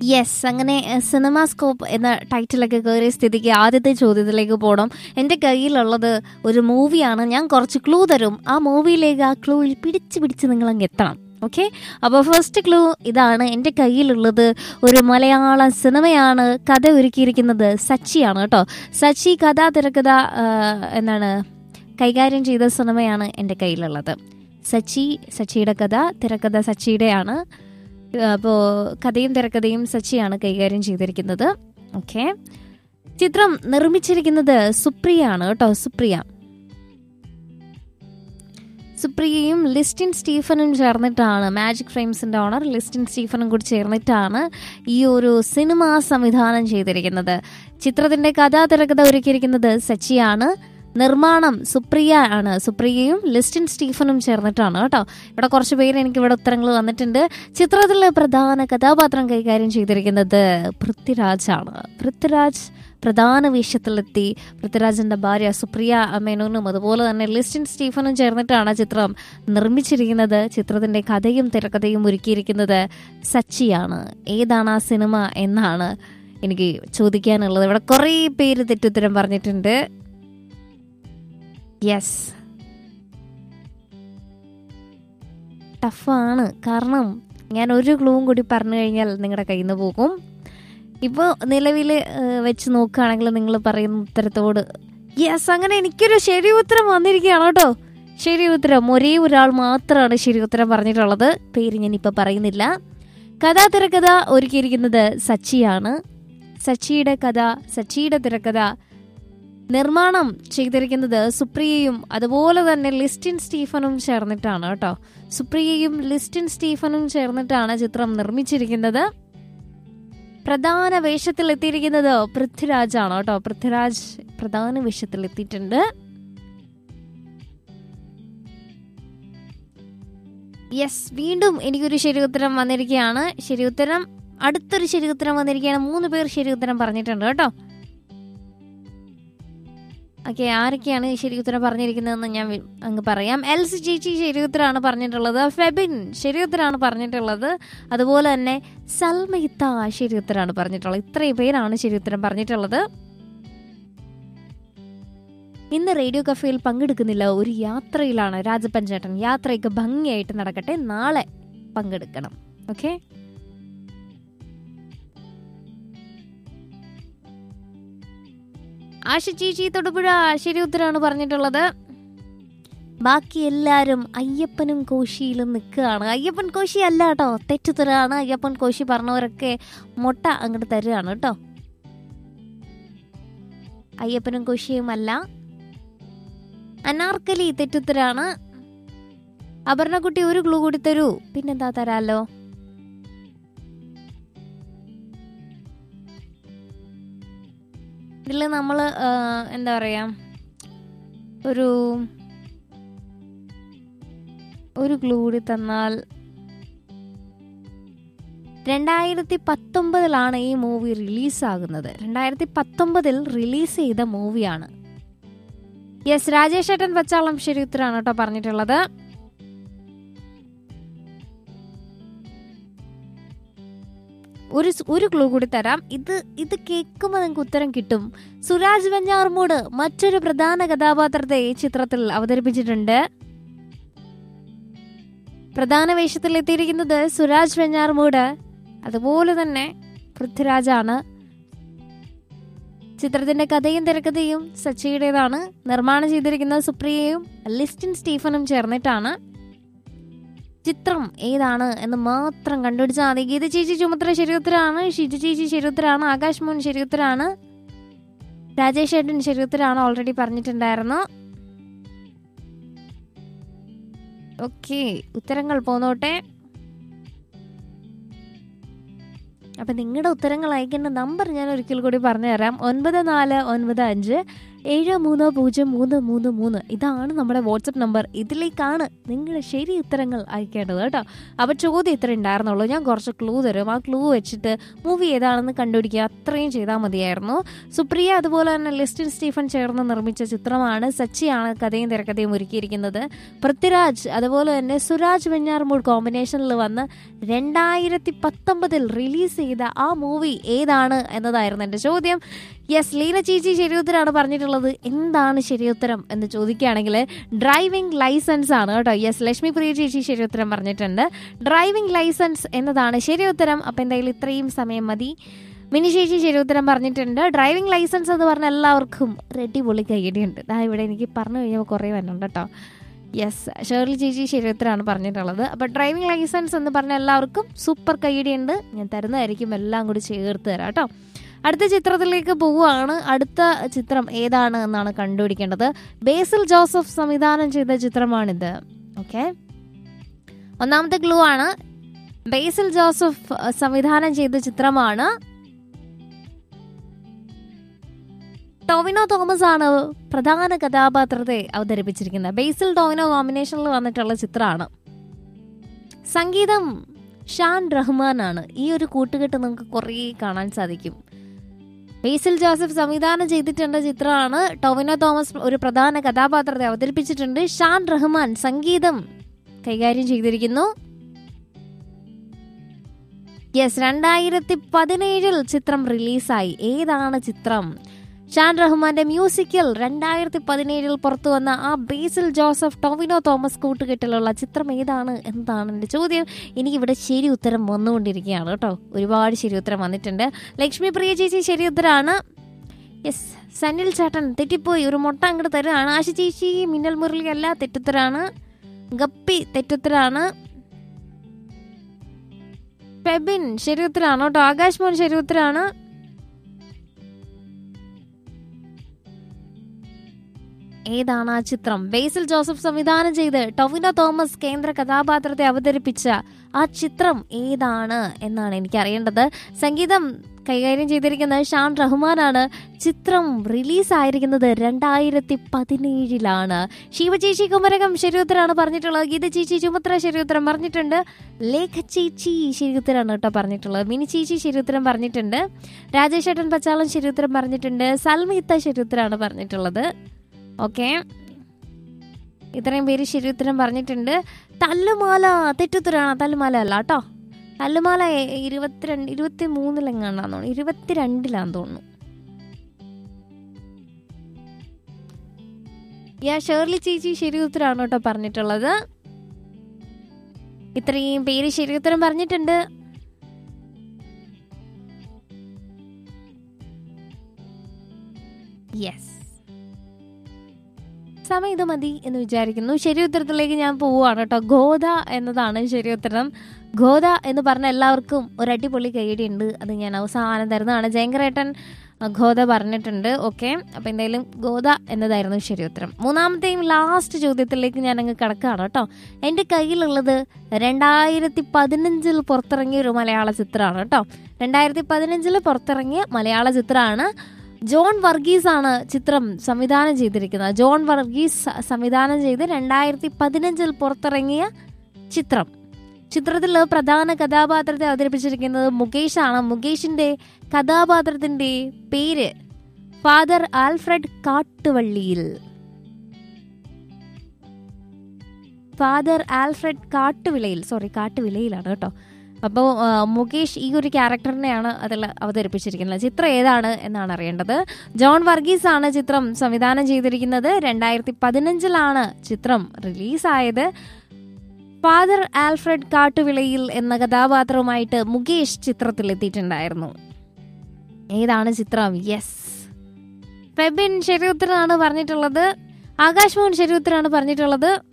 yes അങ്ങനെ CinemaScope എന്ന ടൈറ്റിലൊക്കെ കയറിയ സ്ഥിതിക്ക് ആദ്യത്തെ ചോദ്യത്തിലേക്ക് പോകണം എൻ്റെ കയ്യിലുള്ളത് ഒരു മൂവിയാണ് ഞാൻ കുറച്ച് ക്ലൂ തരും ആ മൂവിയിലേക്ക് ആ ക്ലൂവിൽ പിടിച്ച് പിടിച്ച് നിങ്ങൾ അങ്ങ് എത്തണം ഓക്കെ അപ്പോൾ ഫസ്റ്റ് ക്ലൂ ഇതാണ് എൻ്റെ കയ്യിലുള്ളത് ഒരു മലയാള സിനിമയാണ് കഥ ഒരുക്കിയിരിക്കുന്നത് സച്ചിയാണ് കേട്ടോ സച്ചി കഥ തിരക്കഥ ആ, എന്താണ് കൈകാര്യം ചെയ്ത സിനിമയാണ് എൻ്റെ കയ്യിലുള്ളത് സച്ചി സച്ചിയുടെ കഥ തിരക്കഥ സച്ചിയുടെയാണ് അപ്പോൾ കഥയും തിരക്കഥയും സച്ചിയാണ് കൈകാര്യം ചെയ്തിരിക്കുന്നത് ഓക്കെ ചിത്രം നിർമ്മിച്ചിരിക്കുന്നത് സുപ്രിയാണ് കേട്ടോ സുപ്രിയ സുപ്രിയയും ലിസ്റ്റിൻ സ്റ്റീഫനും ചേർന്നിട്ടാണ് മാജിക് ഫ്രെയിംസിന്റെ ഓണർ ലിസ്റ്റിൻ സ്റ്റീഫനും കൂടി ചേർന്നിട്ടാണ് ഈ ഒരു സിനിമ സംവിധാനം ചെയ്തിരിക്കുന്നത് ചിത്രത്തിന്റെ കഥാ തിരക്കഥ ഒരുക്കിയിരിക്കുന്നത് സച്ചിയാണ് നിർമ്മാണം സുപ്രിയ ആണ് സുപ്രിയയും ലിസ്റ്റിൻ സ്റ്റീഫനും ചേർന്നിട്ടാണ് കേട്ടോ ഇവിടെ കുറച്ച് പേര് എനിക്ക് ഇവിടെ ഉത്തരങ്ങൾ വന്നിട്ടുണ്ട് ചിത്രത്തിലെ പ്രധാന കഥാപാത്രം കൈകാര്യം ചെയ്തിരിക്കുന്നത് പൃഥ്വിരാജാണ് പൃഥ്വിരാജ് പ്രധാന വേഷത്തിലെത്തി പൃഥ്വിരാജിന്റെ ഭാര്യ സുപ്രിയ മേനോനും അതുപോലെ തന്നെ ലിസ്റ്റിൻ സ്റ്റീഫനും ചേർന്നിട്ടാണ് ചിത്രം നിർമ്മിച്ചിരിക്കുന്നത് ചിത്രത്തിന്റെ കഥയും തിരക്കഥയും ഒരുക്കിയിരിക്കുന്നത് സച്ചിയാണ് ഏതാണ് ആ സിനിമ എന്നാണ് എനിക്ക് ചോദിക്കാനുള്ളത് ഇവിടെ കുറേ പേര് തെറ്റുത്തരം പറഞ്ഞിട്ടുണ്ട് യെസ് ടഫാണ് കാരണം ഞാൻ ഒരു ക്ലൂവും കൂടി പറഞ്ഞു കഴിഞ്ഞാൽ നിങ്ങളുടെ കയ്യിൽ നിന്ന് പോകും ഇപ്പോൾ നിലവിൽ വെച്ച് നോക്കുകയാണെങ്കിൽ നിങ്ങൾ പറയുന്ന ഉത്തരത്തോട് യെസ് അങ്ങനെ എനിക്കൊരു ശരി ഉത്തരം വന്നിരിക്കുകയാണ് കേട്ടോ ശരി ഉത്തരം ഒരേ ഒരാൾ മാത്രമാണ് ശരി ഉത്തരം പറഞ്ഞിട്ടുള്ളത് പേര് ഞാൻ ഇപ്പം പറയുന്നില്ല കഥാ തിരക്കഥ ഒരുക്കിയിരിക്കുന്നത് സച്ചിയാണ് സച്ചിയുടെ കഥ സച്ചിയുടെ തിരക്കഥ നിർമ്മാണം ചെയ്തിരിക്കുന്നത് സുപ്രിയയും അതുപോലെ തന്നെ ലിസ്റ്റിൻ സ്റ്റീഫനും ചേർന്നിട്ടാണ് കേട്ടോ സുപ്രിയയും ലിസ്റ്റിൻ സ്റ്റീഫനും ചേർന്നിട്ടാണ് ചിത്രം നിർമ്മിച്ചിരിക്കുന്നത് പ്രധാന വേഷത്തിൽ എത്തിയിരിക്കുന്നത് പൃഥ്വിരാജാണ് കേട്ടോ പൃഥ്വിരാജ് പ്രധാന വേഷത്തിൽ എത്തിയിട്ടുണ്ട് യെസ് വീണ്ടും എനിക്കൊരു ശരി ഉത്തരം വന്നിരിക്കുകയാണ് ശരി ഉത്തരം അടുത്തൊരു ശരി ഉത്തരം വന്നിരിക്കുകയാണ് മൂന്ന് പേർ ശരി ഉത്തരം പറഞ്ഞിട്ടുണ്ട് കേട്ടോ ഓക്കെ ആരൊക്കെയാണ് ശരി ഉത്തരം പറഞ്ഞിരിക്കുന്നതെന്ന് ഞാൻ വി- അങ്ങ് പറയാം എൽസി ചേച്ചി ശരി ഉത്തരമാണ് പറഞ്ഞിട്ടുള്ളത് ഫെബിൻ ശരി ഉത്തരമാണ് പറഞ്ഞിട്ടുള്ളത് അതുപോലെ തന്നെ സൽമയിത്ത ശരി ഉത്തരമാണ് പറഞ്ഞിട്ടുള്ളത് ഇത്രയും പേരാണ് ശരി ഉത്തരം പറഞ്ഞിട്ടുള്ളത് ഇന്ന് റേഡിയോ കഫേയിൽ പങ്കെടുക്കുന്നില്ല ഒരു യാത്രയിലാണ് രാജപ്പൻ ചേട്ടൻ യാത്രയൊക്കെ ഭംഗിയായിട്ട് നടക്കട്ടെ നാളെ പങ്കെടുക്കണം ഓക്കെ ആശ ചേച്ചി തൊടുപുഴ ശരി ഉത്തരമാണ് പറഞ്ഞിട്ടുള്ളത് ബാക്കി എല്ലാരും അയ്യപ്പനും കോശിയിലും നിൽക്കുകയാണ് അയ്യപ്പൻ കോശി അല്ല കേട്ടോ തെറ്റുത്തരാണ് അയ്യപ്പൻ കോശി പറഞ്ഞവരൊക്കെ മുട്ട അങ്ങോട്ട് തരുകയാണ് കേട്ടോ അയ്യപ്പനും കോശിയും അല്ല അനാർക്കലി തെറ്റുത്തരാണ് അപർണക്കുട്ടി ഒരു ക്ലൂ കൂടി തരൂ പിന്നെന്താ തരാലോ ഇതിൽ നമ്മൾ എന്താ പറയാ ഒരു ഒരു ക്ലൂ കൂടി തന്നാൽ രണ്ടായിരത്തി പത്തൊമ്പതിലാണ് ഈ മൂവി റിലീസാകുന്നത് രണ്ടായിരത്തി പത്തൊമ്പതിൽ റിലീസ് ചെയ്ത മൂവിയാണ് യെസ് രാജേഷ് ഏട്ടൻ പച്ചാളം ശരി ഉത്തരാണ് കേട്ടോ പറഞ്ഞിട്ടുള്ളത് ഒരു സ്- ഒരു ക്ലൂ കൂടി തരാം ഇത് ഇത് കേൾക്കുമ്പോൾ നിങ്ങൾക്ക് ഉത്തരം കിട്ടും സുരാജ് വെഞ്ഞാർമൂട് മറ്റൊരു പ്രധാന കഥാപാത്രത്തെ ഈ ചിത്രത്തിൽ അവതരിപ്പിച്ചിട്ടുണ്ട് പ്രധാന വേഷത്തിൽ എത്തിയിരിക്കുന്നത് സുരാജ് വെഞ്ഞാർമൂട് അതുപോലെ തന്നെ പൃഥ്വിരാജാണ് ചിത്രത്തിന്റെ കഥയും തിരക്കഥയും സച്ചിയുടേതാണ് നിർമ്മാണം ചെയ്തിരിക്കുന്നത് സുപ്രിയയും ലിസ്റ്റിൻ സ്റ്റീഫനും ചേർന്നിട്ടാണ് ചിത്രം ഏതാണ് എന്ന് മാത്രം കണ്ടുപിടിച്ചാൽ മതി ഗീത ചേച്ചി ചുമത്ര ശരിയുത്തരാണ് ഷിജു ചേച്ചി ശരിയുത്തരാണ് ആകാശ് മോൻ ശരിയുത്തരാണ് രാജേഷ് ഏട്ടൻ ശരിയുത്തരാണ് ഓൾറെഡി പറഞ്ഞിട്ടുണ്ടായിരുന്നു ഓക്കെ ഉത്തരങ്ങൾ പോന്നോട്ടെ അപ്പം നിങ്ങളുടെ ഉത്തരങ്ങൾ അയക്കേണ്ട നമ്പർ ഞാൻ ഒരിക്കൽ കൂടി പറഞ്ഞുതരാം ഒൻപത് നാല് ഒൻപത് അഞ്ച് ഏഴ് മൂന്ന് പൂജ്യം മൂന്ന് മൂന്ന് മൂന്ന് ഇതാണ് നമ്മുടെ വാട്സപ്പ് നമ്പർ ഇതിലേക്കാണ് നിങ്ങളുടെ ശരി ഉത്തരങ്ങൾ അയക്കേണ്ടത് കേട്ടോ അപ്പോൾ ചോദ്യം ഇത്ര ഉണ്ടായിരുന്നുള്ളൂ ഞാൻ കുറച്ച് ക്ലൂ തരും ആ ക്ലൂ വെച്ചിട്ട് മൂവി ഏതാണെന്ന് കണ്ടുപിടിക്കുക അത്രയും ചെയ്താൽ മതിയായിരുന്നു സുപ്രിയ അതുപോലെ തന്നെ ലിസ്റ്റിൻ സ്റ്റീഫൻ ചേർന്ന് നിർമ്മിച്ച ചിത്രമാണ് സച്ചിയാണ് കഥയും തിരക്കഥയും ഒരുക്കിയിരിക്കുന്നത് പൃഥ്വിരാജ് അതുപോലെ തന്നെ സുരാജ് വെഞ്ഞാറമൂട് കോമ്പിനേഷനിൽ വന്ന് രണ്ടായിരത്തി പത്തൊമ്പതിൽ റിലീസ് ചെയ്ത ആ മൂവി ഏതാണ് എന്നതായിരുന്നു എൻ്റെ ചോദ്യം യെസ് ലീന ചേച്ചി ശരിയുത്തരാണ് പറഞ്ഞിട്ടുള്ളത് എന്താണ് ശരിയുത്തരം എന്ന് ചോദിക്കുകയാണെങ്കിൽ ഡ്രൈവിംഗ് ലൈസൻസ് ആണ് കേട്ടോ യെസ് ലക്ഷ്മി പ്രിയ ചേച്ചി ശരിയുത്തരം പറഞ്ഞിട്ടുണ്ട് ഡ്രൈവിംഗ് ലൈസൻസ് എന്നതാണ് ശരിയുത്തരം അപ്പം എന്തായാലും ഇത്രയും സമയം മതി മിനി ചേച്ചി ശരിയുത്തരം പറഞ്ഞിട്ടുണ്ട് ഡ്രൈവിംഗ് ലൈസൻസ് എന്ന് പറഞ്ഞ എല്ലാവർക്കും റെഡി പൊളി കൈയടിയുണ്ട് ദാ ഇവിടെ എനിക്ക് പറഞ്ഞു കഴിഞ്ഞപ്പോൾ കുറേ വന്നുണ്ട് കേട്ടോ യെസ് ഷേർലി ചേച്ചി ശരിയുത്തരമാണ് പറഞ്ഞിട്ടുള്ളത് അപ്പോൾ ഡ്രൈവിംഗ് ലൈസൻസ് എന്ന് പറഞ്ഞ എല്ലാവർക്കും സൂപ്പർ കൈയടിയുണ്ട് ഞാൻ തരുന്നതായിരിക്കും എല്ലാം കൂടി ചേർത്ത് തരാം കേട്ടോ അടുത്ത ചിത്രത്തിലേക്ക് പോവുകയാണ് അടുത്ത ചിത്രം ഏതാണ് എന്നാണ് കണ്ടുപിടിക്കേണ്ടത് ബേസിൽ ജോസഫ് സംവിധാനം ചെയ്ത ചിത്രമാണിത് ഓക്കെ ഒന്നാമത്തെ ക്ലൂ ആണ് ബേസിൽ ജോസഫ് അഹ്, സംവിധാനം ചെയ്ത ചിത്രമാണ് ടോവിനോ തോമസ് ആണ് പ്രധാന കഥാപാത്രത്തെ അവതരിപ്പിച്ചിരിക്കുന്നത് ബേസിൽ ടോവിനോ കോമ്പിനേഷനിൽ വന്നിട്ടുള്ള ചിത്രമാണ് സംഗീതം ഷാൻ റഹ്മാൻ ആണ് ഈ ഒരു കൂട്ടുകെട്ട് നമുക്ക് കുറേ കാണാൻ സാധിക്കും ബേസിൽ ജോസഫ് സംവിധാനം ചെയ്തിട്ടുള്ള ചിത്രമാണ് ടൊവിനോ തോമസ് ഒരു പ്രധാന കഥാപാത്രത്തെ അവതരിപ്പിച്ചിട്ടുണ്ട് ഷാൻ റഹ്മാൻ സംഗീതം കൈകാര്യം ചെയ്തിരിക്കുന്നു യെസ് രണ്ടായിരത്തി പതിനേഴിൽ ചിത്രം റിലീസായി ഏതാണ് ചിത്രം ഷാൻ റഹ്മാന്റെ മ്യൂസിക്കിൽ രണ്ടായിരത്തി പതിനേഴിൽ പുറത്തു വന്ന ആ ബേസിൽ ജോസഫ് ടോവിനോ തോമസ് കൂട്ടുകെട്ടിലുള്ള ചിത്രം ഏതാണ് എന്താണ് എൻ്റെ ചോദ്യം എനിക്കിവിടെ ശരി ഉത്തരം വന്നുകൊണ്ടിരിക്കുകയാണ് കേട്ടോ ഒരുപാട് ശരി ഉത്തരം വന്നിട്ടുണ്ട് ലക്ഷ്മി പ്രിയ ചേച്ചി ശരി ഉത്തരമാണ് യെസ് സനിൽ ചേട്ടൻ തെറ്റിപ്പോയി ഒരു മുട്ട അങ്ങോട്ട് തരുകയാണ് ആശ ചേച്ചി മിന്നൽ മുരളി അല്ല തെറ്റുത്തരാണ് ഗപ്പി തെറ്റുത്തരാണ് പെബിൻ ശരി ഉത്തരാണ് കേട്ടോ ആകാശ് മോൻ ശരി ഉത്തരാണ് ഏതാണ് ആ ചിത്രം ബേസിൽ ജോസഫ് സംവിധാനം ചെയ്ത് ടൊവിനോ തോമസ് കേന്ദ്ര കഥാപാത്രത്തെ അവതരിപ്പിച്ച ആ ചിത്രം ഏതാണ് എന്നാണ് എനിക്ക് അറിയേണ്ടത് സംഗീതം കൈകാര്യം ചെയ്തിരിക്കുന്നത് ഷാൻ റഹ്മാനാണ് ചിത്രം റിലീസായിരിക്കുന്നത് രണ്ടായിരത്തി പതിനേഴിലാണ് ശിവചേച്ചി കുമരകം ശരിയുത്തരാണ് പറഞ്ഞിട്ടുള്ളത് ഗീത ചേച്ചി ചുമത്ര ശരിയുത്തരം പറഞ്ഞിട്ടുണ്ട് ലേഖ ചേച്ചി ശരിയുത്തരാണ് കേട്ടോ പറഞ്ഞിട്ടുള്ളത് മിനി ചേച്ചി ശരിയുത്തരം പറഞ്ഞിട്ടുണ്ട് രാജേഷ് ഏട്ടൻ പച്ചാളം ശരിയുത്തരം പറഞ്ഞിട്ടുണ്ട് സൽമീത്ത ശരിയുത്തരാണ് പറഞ്ഞിട്ടുള്ളത് ഓക്കെ ഇത്രയും പേര് ശരിയുത്തരം പറഞ്ഞിട്ടുണ്ട് തല്ലുമാല തെറ്റുത്തരാണ് തല്ലുമാല അല്ല കേട്ടോ തല്ലുമാല എ- ഇരുപത്തിരണ്ട് ഇരുപത്തി മൂന്നിലെങ്ങാണ്ടാന്ന് തോന്നുന്നു ഇരുപത്തിരണ്ടിലാന്ന് തോന്നുന്നു യാ ഷേർലി ചേച്ചി ശരിയുത്തരാണ് കേട്ടോ പറഞ്ഞിട്ടുള്ളത് ഇത്രയും പേര് ശരിയുത്തരം പറഞ്ഞിട്ടുണ്ട് യെസ് സമയം ഇത് മതി എന്ന് വിചാരിക്കുന്നു ശരി ഉത്തരത്തിലേക്ക് ഞാൻ പോവുകയാണ് കേട്ടോ ഗോദ എന്നതാണ് ശരി ഉത്തരം ഗോദ എന്ന് പറഞ്ഞ എല്ലാവർക്കും ഒരു അടിപൊളി കൈയടി ഉണ്ട് അത് ഞാൻ അവസാനം തരുന്നതാണ് ജയങ്കരേട്ടൻ അഹ്, ഗോദ പറഞ്ഞിട്ടുണ്ട് ഓക്കെ അപ്പം എന്തായാലും ഗോദ എന്നതായിരുന്നു ശരി ഉത്തരം മൂന്നാമത്തെയും ലാസ്റ്റ് ചോദ്യത്തിലേക്ക് ഞാൻ അങ്ങ് കിടക്കുകയാണ് കേട്ടോ എൻ്റെ കയ്യിലുള്ളത് രണ്ടായിരത്തി പതിനഞ്ചിൽ പുറത്തിറങ്ങിയ ഒരു മലയാള ചിത്രമാണ് കേട്ടോ രണ്ടായിരത്തി പതിനഞ്ചിൽ പുറത്തിറങ്ങിയ മലയാള ചിത്രമാണ് ജോൺ വർഗീസ് ആണ് ചിത്രം സംവിധാനം ചെയ്തിരിക്കുന്നത് ജോൺ വർഗീസ് സ- സംവിധാനം ചെയ്ത് രണ്ടായിരത്തി പതിനഞ്ചിൽ പുറത്തിറങ്ങിയ ചിത്രം ചിത്രത്തിൽ പ്രധാന കഥാപാത്രത്തെ അവതരിപ്പിച്ചിരിക്കുന്നത് മുകേഷ് ആണ് മുകേഷിന്റെ കഥാപാത്രത്തിന്റെ പേര് ഫാദർ ആൽഫ്രഡ് കാട്ടുവള്ളിയിൽ ഫാദർ ആൽഫ്രഡ് കാട്ടുവിളയിൽ സോറി കാട്ടുവിളയിലാണ് കേട്ടോ അപ്പോൾ മുകേഷ് ഈ ഒരു ക്യാരക്ടറിനെയാണ് അതിൽ അവതരിപ്പിച്ചിരിക്കുന്നത് ചിത്രം ഏതാണ് എന്നാണ് അറിയേണ്ടത് ജോൺ വർഗീസ് ആണ് ചിത്രം സംവിധാനം ചെയ്തിരിക്കുന്നത് രണ്ടായിരത്തി പതിനഞ്ചിലാണ് ചിത്രം റിലീസായത് ഫാദർ ആൽഫ്രഡ് കാട്ടുവിളയിൽ എന്ന കഥാപാത്രവുമായിട്ട് മുകേഷ് ചിത്രത്തിലെത്തിയിട്ടുണ്ടായിരുന്നു ഏതാണ് ചിത്രം യെസ് ഫെബിൻ ശരി ഉത്തരമാണ് പറഞ്ഞിട്ടുള്ളത് ആകാശ് മോഹൻ ശരി ഉത്തരമാണ് പറഞ്ഞിട്ടുള്ളത്